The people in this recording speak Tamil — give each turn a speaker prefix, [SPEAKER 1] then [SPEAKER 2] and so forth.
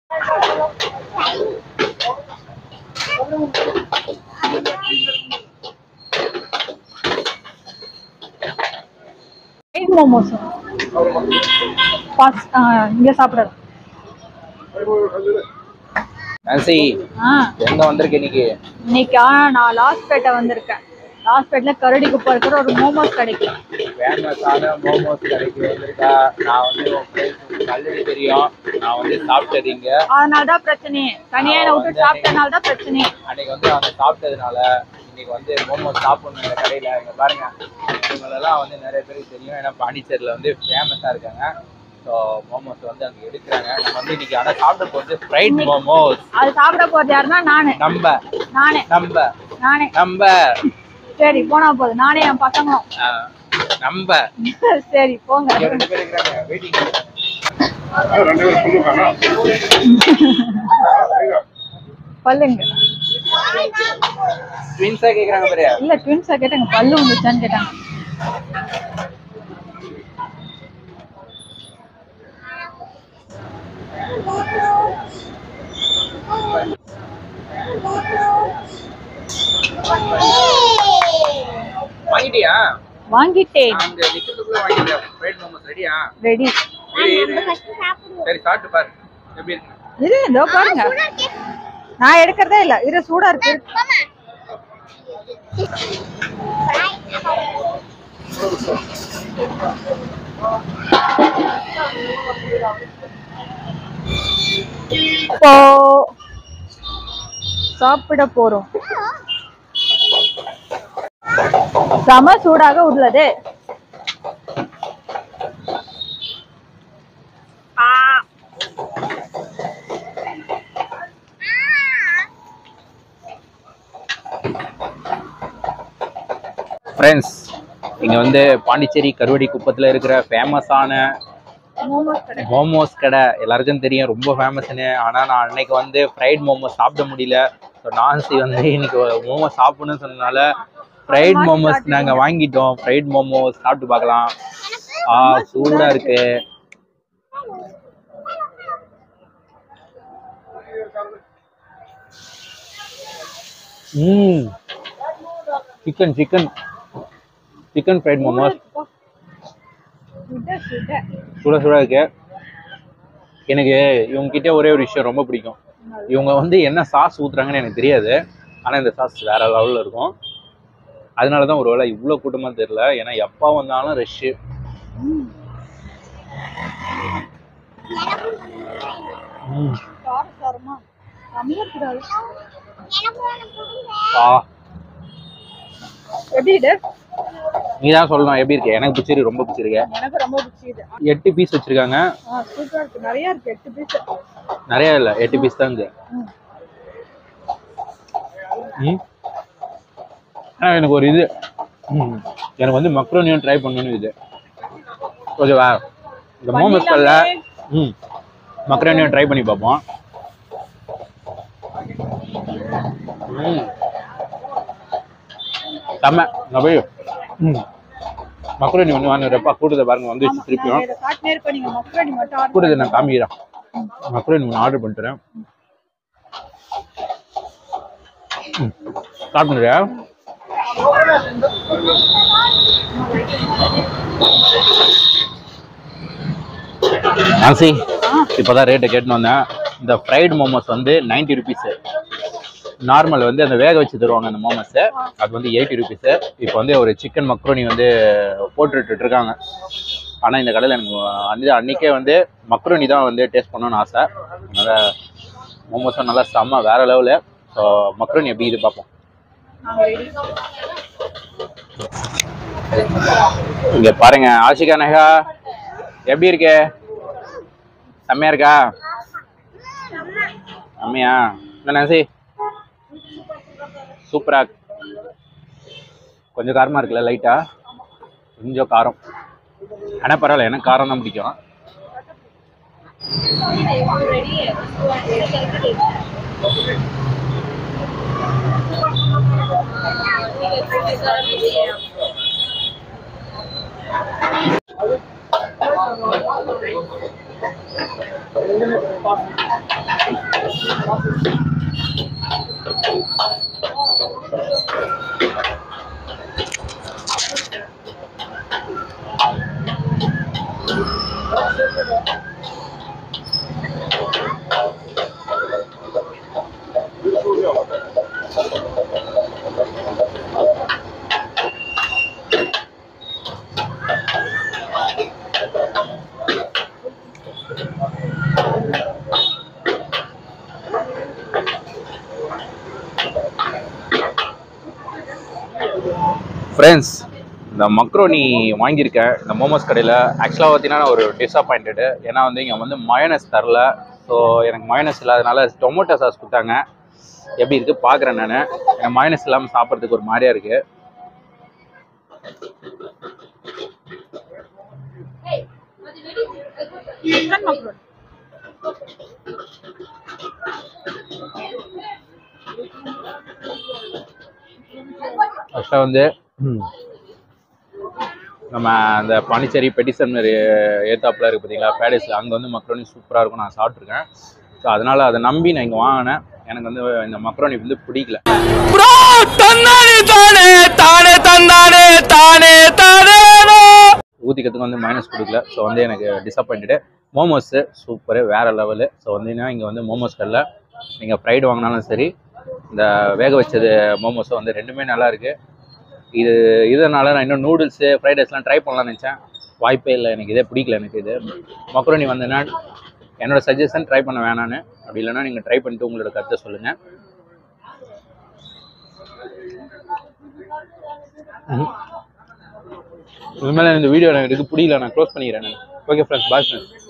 [SPEAKER 1] எக் மோமோஸ் பாஸ் இங்க சாப்பிடுறது
[SPEAKER 2] நான்சி
[SPEAKER 1] ஆ
[SPEAKER 2] எங்க வந்திருக்க இன்னைக்கு
[SPEAKER 1] இன்னைக்கா நான் லாஸ்பேட்டை வந்திருக்கேன் லாஸ்பேட்ல கரடி குப்பை இருக்கிற ஒரு மோமோஸ் கிடைக்கும்
[SPEAKER 2] ஃபேமஸான மோமோஸ் கடைக்கு வந்திருக்கா நான் வந்து உன் place ஆல்ரெடி தெரியும் நான் வந்து சாப்பிட்டது இங்க
[SPEAKER 1] அதனால தான் பிரச்சனையே தனியா என்னை விட்டு சாப்பிட்டனால தான் பிரச்சனையே
[SPEAKER 2] அன்னைக்கு வந்து அவங்க சாப்பிட்டதுனால இன்னைக்கு வந்து மோமோஸ் சாப்பிடணும் இந்த கடையில இங்க பாருங்க இவங்களெல்லாம் வந்து நிறைய பேருக்கு தெரியும் ஏன்னா பாண்டிச்சேரியில வந்து ஃபேமஸா இருக்காங்க ஸோ மோமோஸ் வந்து அங்க எடுக்கிறாங்க நம்ம வந்து இன்னைக்கு ஆனா சாப்பிட போகிறது ஃப்ரைட் மோமோஸ்
[SPEAKER 1] அது சாப்பிட போறது யாருன்னா நானு
[SPEAKER 2] நம்ம
[SPEAKER 1] நானே
[SPEAKER 2] நம்ம
[SPEAKER 1] நானே
[SPEAKER 2] நம்ம
[SPEAKER 1] சரி போனா போதும் நானே என் பசங்களும்
[SPEAKER 2] ஆஹ், நம்ம
[SPEAKER 1] சரி போங்க
[SPEAKER 2] இங்க ரெண்டு பேர் இருக்கிறாங்க வெயிட்டிங்
[SPEAKER 3] ரெண்டு பேரும் சொல்லுவாங்க
[SPEAKER 1] பல்லுங்க
[SPEAKER 2] ட்வின்ஸா கேக்குறாங்க பாரு
[SPEAKER 1] இல்ல ட்வின்ஸா கேட்டாங்க பல்லு வந்துச்சான்னு கேட்டாங்க
[SPEAKER 2] வாங்கிட்டியா
[SPEAKER 1] வாங்கிட்டேன்
[SPEAKER 2] நான் அங்க நிக்கிறதுக்குள்ள வாங்கிட்டேன் ஃப்ரைட் மோமோஸ் ரெடியா
[SPEAKER 1] ரெடி
[SPEAKER 2] சரி சாப்பிட்டு பாரு எப்படி இருக்கு
[SPEAKER 1] இரு இதோ பாருங்க நான் எடுக்கிறதே இல்ல இரு சூடா இருக்கு இப்போ சாப்பிட போறோம் செம சூடாக உள்ளது
[SPEAKER 2] ஃப்ரெண்ட்ஸ் இங்க வந்து பாண்டிச்சேரி கருவடி குப்பத்துல இருக்கிற ஃபேமஸான
[SPEAKER 1] மோமோஸ் கடை
[SPEAKER 2] மோமோஸ் கடை எல்லாருக்கும் தெரியும் ரொம்ப ஃபேமஸ்னு ஆனால் நான் அன்னைக்கு வந்து ஃப்ரைட் மோமோஸ் சாப்பிட முடியல ஸோ நான்சி வந்து இன்னைக்கு மோமோஸ் சாப்பிடணும்னு சொன்னனால ஃப்ரைட் மோமோஸ் நாங்கள் வாங்கிட்டோம் ஃப்ரைட் மோமோஸ் சாப்பிட்டு பார்க்கலாம் ஆ சூடாக இருக்கு ம் chicken chicken chicken fried momos
[SPEAKER 1] சுட சுட
[SPEAKER 2] சுட சுட இருக்கு எனக்கு இவங்க கிட்ட ஒரே ஒரு விஷயம் ரொம்ப பிடிக்கும் இவங்க வந்து என்ன சாஸ் ஊத்துறாங்கன்னு எனக்கு தெரியாது ஆனா இந்த சாஸ் வேற லெவல்ல இருக்கும் அதனால தான் ஒருவேளை இவ்வளோ கூட்டமா தெரியல ஏன்னா எப்போ வந்தாலும் ரஷ்ஷு
[SPEAKER 1] காரசாரமா கம்மியா கூடாது
[SPEAKER 2] ஆ
[SPEAKER 1] எப்படி இது
[SPEAKER 2] நீ தான் சொல்லணும் எப்படி இருக்கு எனக்கு பிடிச்சிருக்கு ரொம்ப பிடிச்சிருக்கு
[SPEAKER 1] எனக்கு ரொம்ப பிடிச்சிது
[SPEAKER 2] எட்டு பீஸ் வச்சிருக்காங்க
[SPEAKER 1] ஆ சூப்பரா இருக்கு நிறைய இருக்கு எட்டு பீஸ்
[SPEAKER 2] நிறைய இல்லை எட்டு பீஸ் தான் இருக்கு ம் ஆனால் எனக்கு ஒரு இது ம், எனக்கு வந்து மக்ரோனியும் ட்ரை பண்ணணும்னு இது ஓகேவா இந்த மோமோஸ் கல்ல ம் மக்ரோனியும் ட்ரை பண்ணி பார்ப்போம் ம் செம்ம நான் போய் ம் மக்ரோனி ஒன்று வாங்குறப்ப கூட்டத்தை பாருங்க வந்து திருப்பியும்
[SPEAKER 1] இதை காட்டினே இருப்ப நீங்க மக்ரோனி மட்டும் order
[SPEAKER 2] கூட்டத்தை நான் காமிக்கிறேன் மக்ரோனி ஒன்று ஆர்டர் பண்ணிட்டுறேன் ம் ஸ்டார்ட் பண்ணுறியா ஆன்சி இப்போதான் ரேட்டை கேட்டுன்னு வந்தேன் இந்த ஃப்ரைடு மோமோஸ் வந்து நைன்டி ருபீஸு நார்மல் வந்து அந்த வேக வச்சு தருவாங்க அந்த மோமோஸு அது வந்து எயிட்டி ருபீஸு இப்போ வந்து ஒரு சிக்கன் மக்ரோனி வந்து போட்டுட்டு இருக்காங்க ஆனால் இந்த கடையில் எனக்கு வந்து அன்றைக்கே வந்து மக்ரோனி தான் வந்து டேஸ்ட் பண்ணணும்னு ஆசை அதனால் மோமோஸும் நல்லா செம்ம வேற லெவலு ஸோ மக்ரோனி எப்படி இது பார்ப்போம்
[SPEAKER 1] நாங்க ready.
[SPEAKER 2] இங்க பாருங்க ஆஷிகா நகா எப்படி இருக்கு செம்மையா இருக்கா செம்மையா என்ன நாசி சூப்பரா இருக்கு. கொஞ்சம் காரமா இருக்குல்ல லைட்டா கொஞ்சம் காரம் ஆனா பரவாயில்ல எனக்கு காரம் தான் பிடிக்கும் ஃப்ரெண்ட்ஸ் இந்த மக்ரோனி வாங்கியிருக்கேன் இந்த மோமோஸ் கடையில் ஆக்சுவலாக பார்த்தீங்கன்னா நான் ஒரு டிஸப்பாயிண்டடு ஏன்னா வந்து இங்கே வந்து மயோனஸ் தரல ஸோ எனக்கு மயோனஸ் இல்லாதனால டொமேட்டோ சாஸ் கொடுத்தாங்க எப்படி இருக்குது பார்க்குறேன் நான் எனக்கு மயோனஸ் இல்லாமல் சாப்பிட்றதுக்கு ஒரு மாதிரியா இருக்குது
[SPEAKER 1] சிக்கன் மக்ரோன்
[SPEAKER 2] ஃபஸ்ட்டாக வந்து ம், நம்ம அந்த பாண்டிச்சேரி பெட்டிசன் ஏத்தாப்புல இருக்குது பார்த்தீங்களா பேடிஸில் அங்கே வந்து மக்ரோனி சூப்பராக இருக்கும் நான் சாப்பிட்ருக்கேன் ஸோ அதனால் அதை நம்பி நான் இங்கே வாங்கினேன் எனக்கு வந்து இந்த மக்ரோனி வந்து பிடிக்கல ஊற்றிக்கிறதுக்கு வந்து மைனஸ் கொடுக்கல ஸோ வந்து எனக்கு டிசப்பாயின்டு மோமோஸு சூப்பரு வேறு லெவலு ஸோ வந்தீங்கன்னா இங்கே வந்து மோமோஸ் கல்ல நீங்கள் ஃப்ரைடு வாங்கினாலும் சரி இந்த வேக வச்சது மோமோஸும் வந்து ரெண்டுமே நல்லா இருக்கு இது இதனால நான் இன்னும் நூடுல்ஸு ஃப்ரைட் ரைஸ்லாம் ட்ரை பண்ணலாம்னு நினச்சேன் வாய்ப்பே இல்லை எனக்கு இதே பிடிக்கல எனக்கு இது மக்ரோனி வந்தேன்னா என்னோட சஜஷன் ட்ரை பண்ண வேணான்னு அப்படி இல்லைன்னா நீங்கள் ட்ரை பண்ணிட்டு உங்களோட கருத்தை சொல்லுங்கள் இதுமாதிரி இந்த வீடியோ எனக்கு பிடிக்கல நான் க்ளோஸ் பண்ணிக்கிறேன் நான் ஓகே ஃப்ரெண்ட்ஸ் பாய் ஃப்ரெண்ட்ஸ்